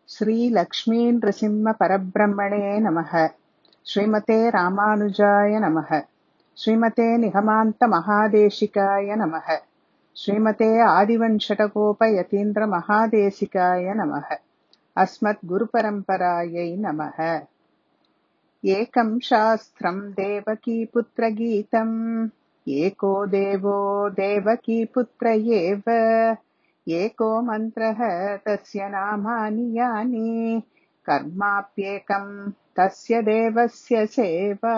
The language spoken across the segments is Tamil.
श्रीलक्ष्मीनृसिंहपरब्रह्मणे नमः श्रीमते रामानुजाय नमः श्रीमते निगमान्तमहादेशिकाय नमः श्रीमते आदिवञ्शटकोपयतीन्द्रमहादेशिकाय नमः अस्मद्गुरुपरम्परायै नमः एकं शास्त्रम् देवकीपुत्रगीतम् एको देवो देवकीपुत्र एव एको मन्त्रः तस्य नामानि यानि कर्माप्येकम् तस्य தேவஸ்ய சேவா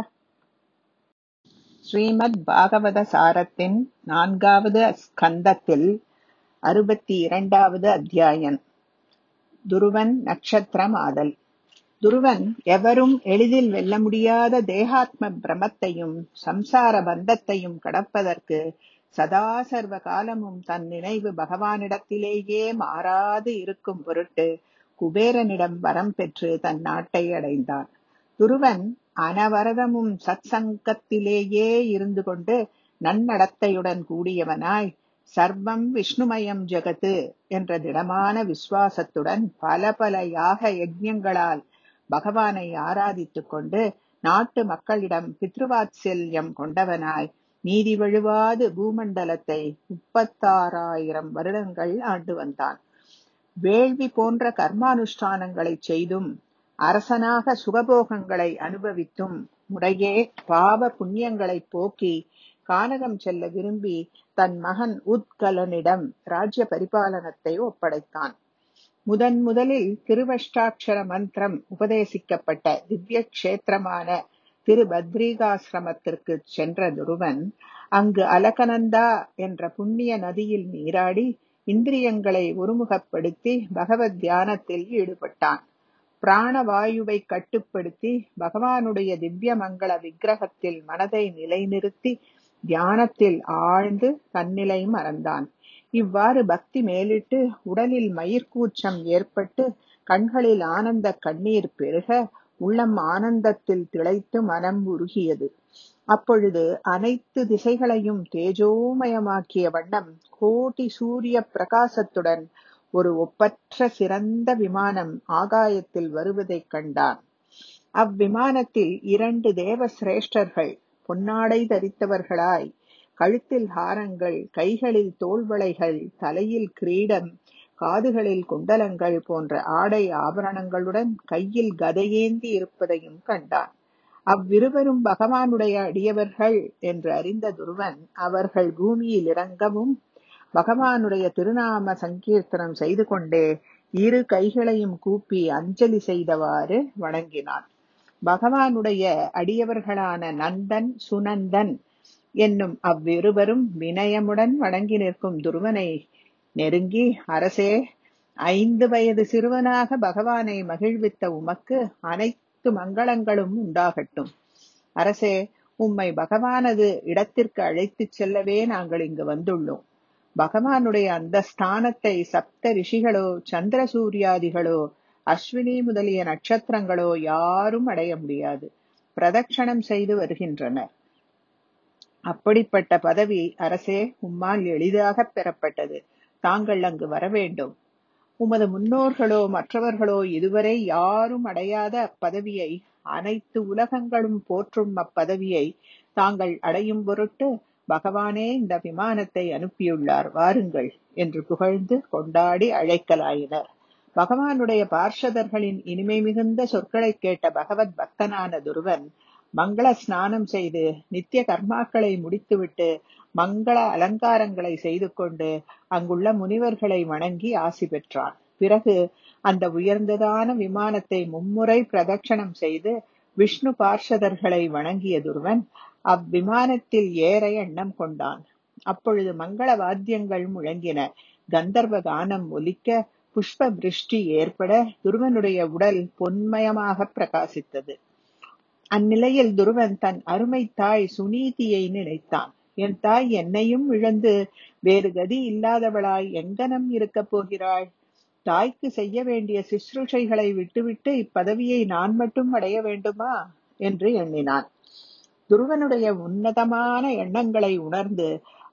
ஸ்ரீமத் பாகவத சாரத்தின் நான்காவது ஸ்கந்தத்தில் அறுபத்தி இரண்டாவது அத்தியாயம் துருவன் நட்சத்திரம் ஆதல் துருவன் எவரும் எளிதில் வெல்ல முடியாத தேகாத்ம பிரமத்தையும் சம்சார பந்தத்தையும் கடப்பதற்கு சதா சர்வ காலமும் தன் நினைவு பகவானிடத்திலேயே மாறாது இருக்கும் பொருட்டு குபேரனிடம் வரம் பெற்று தன் நாட்டை அடைந்தான் துருவன் அனவரதமும் சத் சங்கத்திலேயே இருந்து கொண்டு நன்னடத்தையுடன் கூடியவனாய் சர்வம் விஷ்ணுமயம் ஜெகத்து என்ற திடமான விசுவாசத்துடன் பல பல யாக யஜ்யங்களால் பகவானை ஆராதித்துக் கொண்டு நாட்டு மக்களிடம் பித்ருவாத்சல்யம் கொண்டவனாய் நீதி வழுவாது பூமண்டலத்தை முப்பத்தாறாயிரம் வருடங்கள் ஆண்டு வந்தான் வேள்வி போன்ற கர்மானுஷ்டானங்களை செய்தும் அரசனாக சுகபோகங்களை அனுபவித்தும் முறையே பாவ புண்ணியங்களை போக்கி கானகம் செல்ல விரும்பி தன் மகன் உத்கலனிடம் ராஜ்ய பரிபாலனத்தை ஒப்படைத்தான் முதன் முதலில் திருவஷ்டாட்சர மந்திரம் உபதேசிக்கப்பட்ட திவ்ய கஷேத்திரமான திரு பத்ரிகாசிரமத்திற்கு சென்ற துருவன் அங்கு அலகனந்தா என்ற புண்ணிய நதியில் நீராடி இந்திரியங்களை ஒருமுகப்படுத்தி பகவத் தியானத்தில் ஈடுபட்டான் பிராணவாயுவை கட்டுப்படுத்தி பகவானுடைய திவ்ய மங்கள விக்கிரகத்தில் மனதை நிலைநிறுத்தி தியானத்தில் ஆழ்ந்து தன்னிலை மறந்தான் இவ்வாறு பக்தி மேலிட்டு உடலில் மயிர்கூச்சம் ஏற்பட்டு கண்களில் ஆனந்த கண்ணீர் பெருக உள்ளம் ஆனந்தத்தில் திளைத்து மனம் உருகியது அப்பொழுது அனைத்து திசைகளையும் தேஜோமயமாக்கிய வண்ணம் கோட்டி சூரிய பிரகாசத்துடன் ஒரு ஒப்பற்ற சிறந்த விமானம் ஆகாயத்தில் வருவதைக் கண்டான் அவ்விமானத்தில் இரண்டு தேவ சிரேஷ்டர்கள் பொன்னாடை தரித்தவர்களாய் கழுத்தில் ஹாரங்கள் கைகளில் தோள்வளைகள் தலையில் கிரீடம் காதுகளில் குண்டலங்கள் போன்ற ஆடை ஆபரணங்களுடன் கையில் கதையேந்தி இருப்பதையும் கண்டான் அவ்விருவரும் பகவானுடைய அடியவர்கள் என்று அறிந்த துருவன் அவர்கள் பூமியில் இறங்கவும் பகவானுடைய திருநாம சங்கீர்த்தனம் செய்து கொண்டே இரு கைகளையும் கூப்பி அஞ்சலி செய்தவாறு வணங்கினான் பகவானுடைய அடியவர்களான நந்தன் சுனந்தன் என்னும் அவ்விருவரும் வினயமுடன் வணங்கி நிற்கும் துருவனை நெருங்கி அரசே ஐந்து வயது சிறுவனாக பகவானை மகிழ்வித்த உமக்கு அனைத்து மங்களங்களும் உண்டாகட்டும் அரசே உம்மை பகவானது இடத்திற்கு அழைத்துச் செல்லவே நாங்கள் இங்கு வந்துள்ளோம் பகவானுடைய அந்த ஸ்தானத்தை சப்த ரிஷிகளோ சந்திர சூரியாதிகளோ அஸ்வினி முதலிய நட்சத்திரங்களோ யாரும் அடைய முடியாது பிரதட்சணம் செய்து வருகின்றனர் அப்படிப்பட்ட பதவி அரசே உம்மால் எளிதாக பெறப்பட்டது தாங்கள் அங்கு வர வேண்டும் உமது முன்னோர்களோ மற்றவர்களோ இதுவரை யாரும் அடையாத அப்பதவியை அனைத்து உலகங்களும் போற்றும் அப்பதவியை தாங்கள் அடையும் பொருட்டு பகவானே இந்த விமானத்தை அனுப்பியுள்ளார் வாருங்கள் என்று புகழ்ந்து கொண்டாடி அழைக்கலாயினர் பகவானுடைய பார்ஷதர்களின் இனிமை மிகுந்த சொற்களை கேட்ட பகவத் பக்தனான துருவன் மங்கள ஸ்நானம் செய்து நித்திய கர்மாக்களை முடித்துவிட்டு மங்கள அலங்காரங்களை செய்து கொண்டு அங்குள்ள முனிவர்களை வணங்கி ஆசி பெற்றான் பிறகு அந்த உயர்ந்ததான விமானத்தை மும்முறை பிரதட்சணம் செய்து விஷ்ணு பார்ஷதர்களை வணங்கிய துருவன் அவ்விமானத்தில் ஏற எண்ணம் கொண்டான் அப்பொழுது மங்கள வாத்தியங்கள் முழங்கின கந்தர்வ கானம் ஒலிக்க புஷ்ப விருஷ்டி ஏற்பட துருவனுடைய உடல் பொன்மயமாக பிரகாசித்தது அந்நிலையில் துருவன் தன் அருமை தாய் சுனீதியை நினைத்தான் என் தாய் என்னையும் இழந்து வேறு கதி இல்லாதவளாய் எங்கனம் இருக்கப் போகிறாள் தாய்க்கு செய்ய வேண்டிய சிசுருஷைகளை விட்டுவிட்டு இப்பதவியை நான் மட்டும் அடைய வேண்டுமா என்று எண்ணினான் துருவனுடைய உன்னதமான எண்ணங்களை உணர்ந்து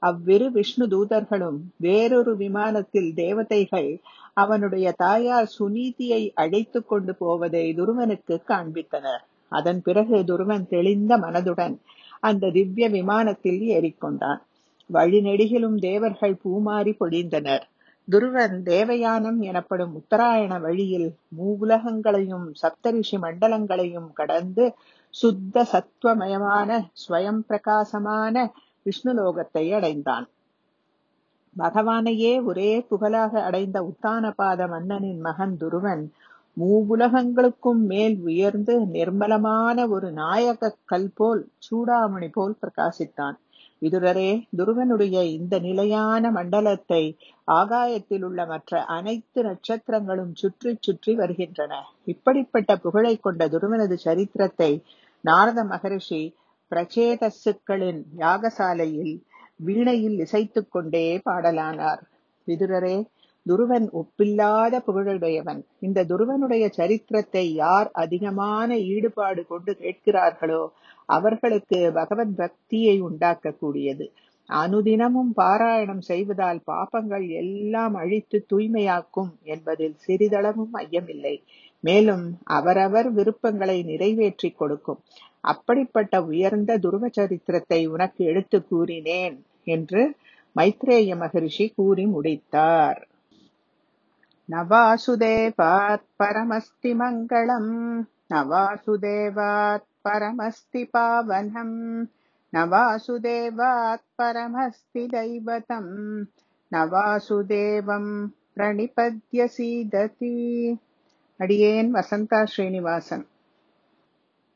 அவ்விரு விஷ்ணு தூதர்களும் வேறொரு விமானத்தில் தேவதைகள் அவனுடைய தாயார் சுனீதியை அழைத்து கொண்டு போவதை துருவனுக்கு காண்பித்தனர் அதன் பிறகு துருவன் தெளிந்த மனதுடன் அந்த திவ்ய விமானத்தில் ஏறிக்கொண்டான் வழிநெடுகிலும் தேவர்கள் பூமாரி பொழிந்தனர் துருவன் தேவயானம் எனப்படும் உத்தராயண வழியில் மூவுலகங்களையும் சப்தரிஷி மண்டலங்களையும் கடந்து சுத்த சத்துவமயமான ஸ்வயம் பிரகாசமான விஷ்ணுலோகத்தை அடைந்தான் பகவானையே ஒரே புகழாக அடைந்த உத்தானபாத மன்னனின் மகன் துருவன் மூவுலகங்களுக்கும் மேல் உயர்ந்து நிர்மலமான ஒரு நாயக கல் போல் சூடாமணி போல் பிரகாசித்தான் விதுரரே துருவனுடைய இந்த நிலையான மண்டலத்தை ஆகாயத்தில் உள்ள மற்ற அனைத்து நட்சத்திரங்களும் சுற்றி சுற்றி வருகின்றன இப்படிப்பட்ட புகழை கொண்ட துருவனது சரித்திரத்தை நாரத மகரிஷி பிரச்சேதசுக்களின் யாகசாலையில் வீணையில் இசைத்துக் கொண்டே பாடலானார் விதுரரே துருவன் ஒப்பில்லாத புகழுடையவன் இந்த துருவனுடைய சரித்திரத்தை யார் அதிகமான ஈடுபாடு கொண்டு கேட்கிறார்களோ அவர்களுக்கு பகவத் பக்தியை உண்டாக்கக்கூடியது அனுதினமும் பாராயணம் செய்வதால் பாப்பங்கள் எல்லாம் அழித்து தூய்மையாக்கும் என்பதில் சிறிதளவும் ஐயமில்லை மேலும் அவரவர் விருப்பங்களை நிறைவேற்றி கொடுக்கும் அப்படிப்பட்ட உயர்ந்த துருவ சரித்திரத்தை உனக்கு எடுத்து கூறினேன் என்று மைத்ரேய மகரிஷி கூறி முடித்தார் நவாசுதேவாத் பரமஸ்தி மங்களம் நவாசுதேவாத் பரமஸ்தி பாவனம் நவாசுதேவாத் பரமஸ்தி தைவதம் நவாசுதேவம் பிரணிபத்ய சீததி அடியேன் வசந்தா ஸ்ரீனிவாசன்